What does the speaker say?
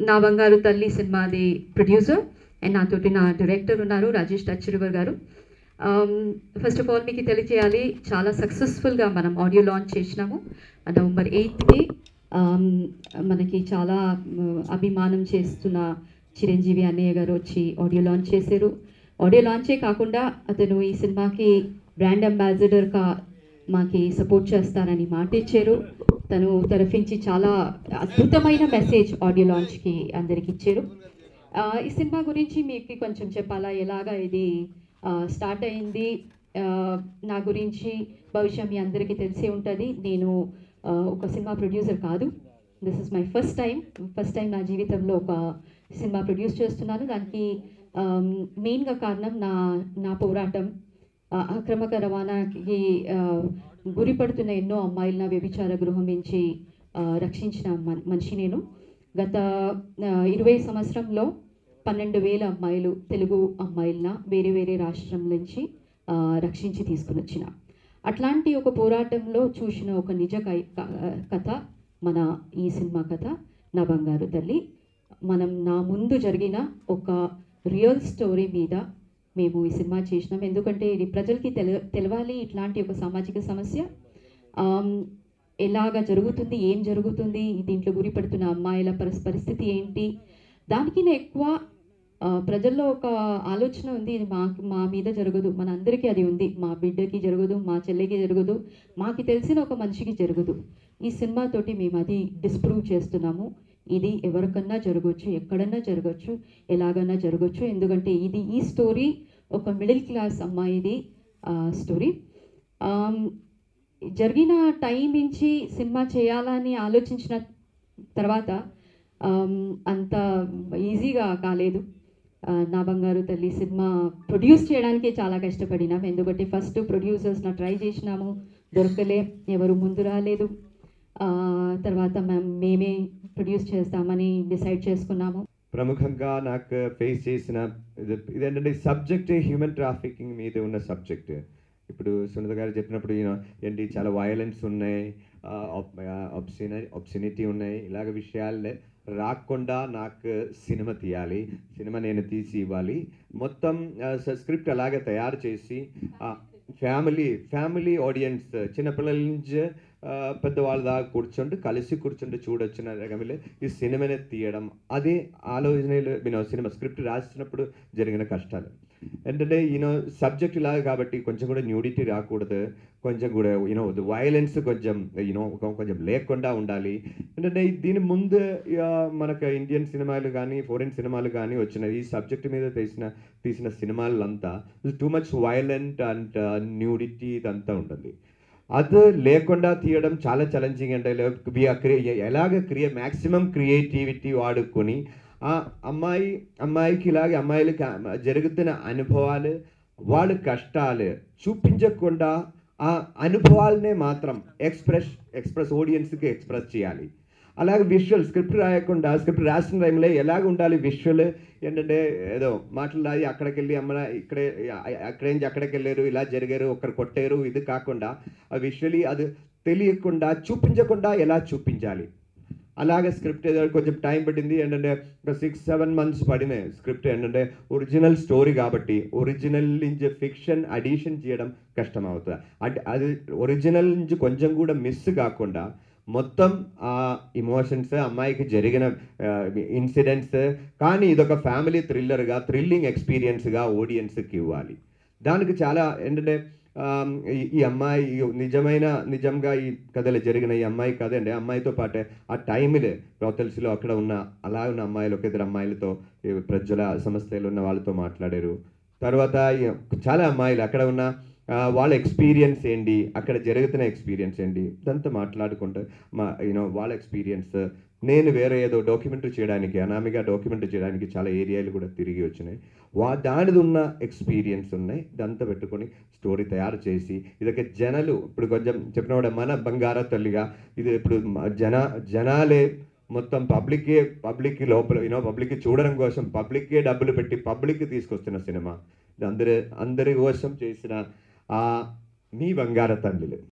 నా బంగారు తల్లి సినిమాది ప్రొడ్యూసర్ అండ్ నాతోటి నా డైరెక్టర్ ఉన్నారు రాజేష్ టచ్రివర్ గారు ఫస్ట్ ఆఫ్ ఆల్ మీకు తెలియచేయాలి చాలా సక్సెస్ఫుల్గా మనం ఆడియో లాంచ్ చేసినాము నవంబర్ ఎయిత్కి మనకి చాలా మ్, అభిమానం చేస్తున్న చిరంజీవి అన్నయ్య గారు వచ్చి ఆడియో లాంచ్ చేశారు ఆడియో లాంచే కాకుండా అతను ఈ సినిమాకి బ్రాండ్ అంబాసిడర్గా మాకి సపోర్ట్ చేస్తానని మాట ఇచ్చారు తను తరఫించి చాలా అద్భుతమైన మెసేజ్ ఆడియో లాంచ్కి అందరికి ఇచ్చారు ఆ, ఈ సినిమా గురించి మీకు కొంచెం చెప్పాలా ఎలాగా ఇది స్టార్ట్ అయింది ఆ, నా గురించి బహుశా మీ అందరికీ తెలిసే ఉంటుంది నేను ఆ, ఒక సినిమా ప్రొడ్యూసర్ కాదు this is my first time first time నా జీవితంలో ఒక సినిమా ప్రొడ్యూస్ చేస్తున్నాను దానికి మెయిన్గా కారణం నా నా పోరాటం ఆ, అక్రమక రవాణాకి ఆ, గురిపడుతున్న ఎన్నో అమ్మాయిలను వ్యభిచార గృహం నుంచి ఆ, రక్షించిన మన్- మనిషి నేను గత ఆ, ఇరవై సంవత్సరంలో పన్నెండు వేల అమ్మాయిలు తెలుగు అమ్మాయిలన వేరే వేరే రాష్ట్రం నుంచి ఆ, రక్షించి తీసుకుని వచ్చిన అట్లాంటి ఒక పోరాటంలో చూసిన ఒక నిజ కై- క- కథ మన ఈ సినిమా కథ నా బంగారు తల్లి మనం నా ముందు జరిగిన ఒక రియల్ స్టోరీ మీద మేము ఈ సినిమా చేసినాం ఎందుకంటే ఇది ప్రజలకి తెల తెలవాలి ఇట్లాంటి ఒక సామాజిక సమస్య ఆమ్, ఎలాగ జరుగుతుంది ఏం జరుగుతుంది దీంట్లో గురిపడుతున్న అమ్మాయిల పరిస్ పరిస్థితి ఏంటి దానికి ఎక్కువ ఆ, ప్రజల్లో ఒక ఆలోచన ఉంది ఇది మా మా మీద జరగదు మన అందరికీ అది ఉంది మా బిడ్డకి జరగదు మా చెల్లికి జరగదు మాకు తెలిసిన ఒక మనిషికి జరగదు ఈ సినిమాతోటి మేము అది డిస్ప్రూవ్ చేస్తున్నాము ఇది ఎవరికన్నా జరగవచ్చు ఎక్కడన్నా జరగచ్చు ఎలాగన్నా జరగచ్చు ఎందుకంటే ఇది ఈ స్టోరీ ఒక మిడిల్ క్లాస్ అమ్మాయిది స్టోరీ జరిగిన టైం నుంచి సినిమా చేయాలని ఆలోచించిన తర్వాత ఆమ్, అంత ఈజీగా కాలేదు ఆ, నా బంగారు తల్లి సినిమా ప్రొడ్యూస్ చేయడానికే చాలా కష్టపడినాం ఎందుకంటే ఫస్ట్ ప్రొడ్యూసర్స్ని ట్రై చేసినాము దొరకలే ఎవరు ముందు రాలేదు ఆ, తర్వాత మేము మేమే ప్రొడ్యూస్ చేస్తామని డిసైడ్ చేసుకున్నాము ప్రముఖంగా నాకు ఫేస్ చేసిన ఇది ఇదేంటంటే సబ్జెక్ట్ హ్యూమన్ ట్రాఫికింగ్ మీద ఉన్న సబ్జెక్ట్ ఇప్పుడు సునీత గారు చెప్పినప్పుడు యూనో ఏంటి చాలా వయలెన్స్ ఉన్నాయి ఆప్షిన ఆప్షనిటీ ఉన్నాయి ఇలాగ విషయాలు రాకుండా నాకు సినిమా తీయాలి సినిమా నేను తీసి ఇవ్వాలి మొత్తం స్క్రిప్ట్ అలాగే తయారు చేసి ఫ్యామిలీ ఫ్యామిలీ ఆడియన్స్ చిన్నపిల్లల నుంచి ఆ, పెద్దవాళ్ళ దాకా కూర్చుంటూ కలిసి కూర్చుంటూ చూడొచ్చిన రకమిలే ఈ సినిమాని తీయడం అదే ఆలోచనలు నేను సినిమా స్క్రిప్ట్ రాసినప్పుడు జరిగిన కష్టాలు ఏంటంటే యూనో సబ్జెక్ట్ ఇలాగ కాబట్టి కొంచెం కూడా న్యూడిటీ రాకూడదు కొంచెం కూడా యూనో వైలెన్స్ కొంచెం యూనో కొంచెం లేకుండా ఉండాలి ఏంటంటే దీని ముందు ఆ, మనకు ఇండియన్ సినిమాలు కానీ ఫారిన్ సినిమాలు కానీ వచ్చిన ఈ సబ్జెక్ట్ మీద తీసిన తీసిన సినిమాలంతా too much violent and nudity ఇదంతా ఉంటుంది అది లేకుండా తీయడం చాలా ఛాలెంజింగ్ అంటే we are crea- ఎలాగ క్రియ మ్యాక్సిమం క్రియేటివిటీ వాడుకొని ఆ అమ్మాయి అమ్మాయికి ఇలాగే అమ్మాయిలకి ఆ- జరుగుతున్న అనుభవాలు వాళ్ళ కష్టాలు చూపించకుండా ఆ అనుభవాలనే మాత్రం ఎక్స్ప్రెస్ ఎక్స్ప్రెస్ ఆడియన్స్కి ఎక్స్ప్రెస్ చేయాలి అలాగే విజువల్ స్క్రిప్ట్ రాయకుండా స్క్రిప్ట్ రాసిన టైంలో ఎలాగ ఉండాలి విజువల్ ఏంటంటే ఏదో మాటలు రాయి అక్కడికి వెళ్ళి అమ్మ ఇక్కడే అక్కడి నుంచి అక్కడికి వెళ్ళారు ఇలా జరిగారు ఒకరు కొట్టారు ఇది కాకుండా ఆ విజువలీ అది తెలియకుండా చూపించకుండా ఎలా చూపించాలి అలాగే స్క్రిప్ట్ ఏదో కొంచెం టైం పట్టింది ఏంటంటే ఒక సిక్స్ సెవెన్ మంత్స్ పడినాయి స్క్రిప్ట్ ఏంటంటే ఒరిజినల్ స్టోరీ కాబట్టి ఒరిజినల్ నుంచి ఫిక్షన్ అడిషన్ చేయడం కష్టం అవుతుంది అంటే అది ఒరిజినల్ నుంచి కొంచెం కూడా మిస్ కాకుండా మొత్తం ఆ ఇమోషన్స్ అమ్మాయికి జరిగిన ఇన్సిడెంట్స్ కానీ ఇదొక ఫ్యామిలీ థ్రిల్లర్గా థ్రిల్లింగ్ ఎక్స్పీరియన్స్గా ఆడియన్స్కి ఇవ్వాలి దానికి చాలా ఏంటంటే ఆమ్, ఈ- ఈ అమ్మాయి ఈ నిజమైన నిజంగా ఈ కథలు జరిగిన ఈ అమ్మాయి కథ అండి అమ్మాయితో పాటే ఆ టైంలో బ్రోతల్స్లో అక్కడ ఉన్న అలా ఉన్న అమ్మాయిలు ఒక ఇద్దరు అమ్మాయిలతో ఈ ప్రజల సంస్థలు ఉన్న వాళ్ళతో మాట్లాడారు తర్వాత ఈ చాలా అమ్మాయిలు అక్కడ ఉన్న ఆ, వాళ్ళ ఎక్స్పీరియన్స్ ఏంటి అక్కడ జరుగుతున్న ఎక్స్పీరియన్స్ ఏంటి ఇదంతా మాట్లాడుకుంటూ మా యూనో వాళ్ళ ఎక్స్పీరియన్స్ నేను వేరే ఏదో డాక్యుమెంటరీ చేయడానికి అనామిగా డాక్యుమెంటరీ చేయడానికి చాలా ఏరియాలు కూడా తిరిగి వచ్చినాయి వా దానిది ఉన్న ఎక్స్పీరియన్స్ ఉన్నాయి ఇదంతా పెట్టుకొని స్టోరీ తయారు చేసి ఇదొక జనాలు ఇప్పుడు కొంచెం చెప్పిన కూడా మన బంగార తల్లిగా ఇది ఇప్పుడు మ- జన జనాలే మొత్తం పబ్లిక్కే పబ్లిక్ లోపల యూనో పబ్లిక్ చూడడం కోసం పబ్లిక్కే డబ్బులు పెట్టి పబ్లిక్ తీసుకొస్తున్న సినిమా ఇది అందరి అందరి కోసం చేసిన ఆ మీ బంగార తల్లిలు